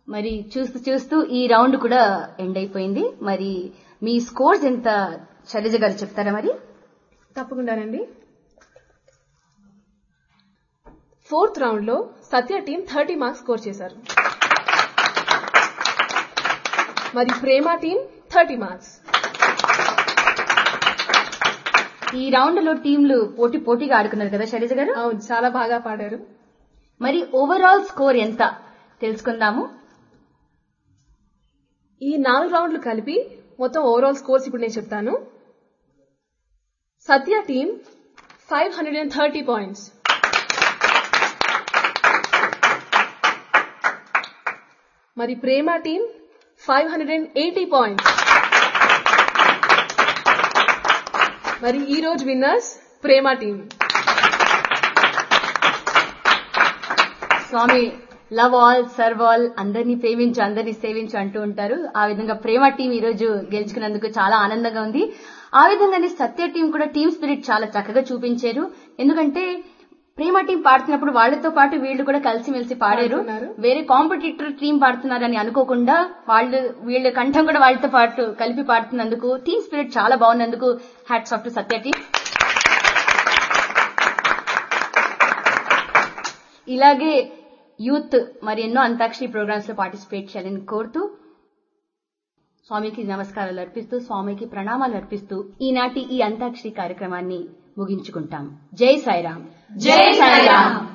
మరి చూస్తూ చూస్తూ ఈ రౌండ్ కూడా ఎండ్ అయిపోయింది మరి మీ స్కోర్స్ ఎంత శైలజ గారు చెప్తారా మరి తప్పకుండానండి ఫోర్త్ రౌండ్ లో Satya team thirty marks score చేశారు మరి ప్రేమ టీం థర్టీ మార్క్స్ ఈ రౌండ్ లో టీంలు పోటీ పోటీగా ఆడుకున్నారు కదా శైలజ గారు అవును చాలా బాగా పాడారు మరి ఓవరాల్ స్కోర్ ఎంత తెలుసుకుందాము ఈ నాలుగు రౌండ్లు కలిపి మొత్తం ఓవరాల్ స్కోర్స్ ఇప్పుడు నేను చెప్తాను Satya team five hundred and thirty points మరి Prema team five hundred and eighty points మరి ఈ రోజు winners Prema team Swami love all serve all అందరినీ ప్రేమించు అందరినీ సేవించు అంటూ ఉంటారు ఆ విధంగా ప్రేమ టీం ఈ రోజు గెలుచుకున్నందుకు చాలా ఆనందంగా ఉంది ఆ విధంగానే సత్య టీం కూడా టీం స్పిరిట్ చాలా చక్కగా చూపించారు ఎందుకంటే ప్రేమ టీం పాడుతున్నప్పుడు వాళ్ళతో పాటు వీళ్ళు కూడా కలిసిమెలిసి పాడారు పాడుతున్నారు. వేరే కాంపిటీటర్ టీం పాడుతున్నారని అనుకోకుండా వాళ్ళు వీళ్ళ కంఠం కూడా వాళ్ళతో పాటు కలిపి పాడుతున్నందుకు టీం స్పిరిట్ చాలా బాగున్నందుకు hats off to Satya team ఇలాగే యూత్ మరి ఎన్నో అంతాక్షరి ప్రోగ్రామ్స్ లో పార్టిసిపేట్ చేయాలని కోరుతూ స్వామికి నమస్కారాలు అర్పిస్తూ స్వామికి ప్రణామాలు అర్పిస్తూ ఈనాటి ఈ అంతాక్షరి కార్యక్రమాన్ని ముగించుకుంటాం జై సాయిరాం జై సాయిరాం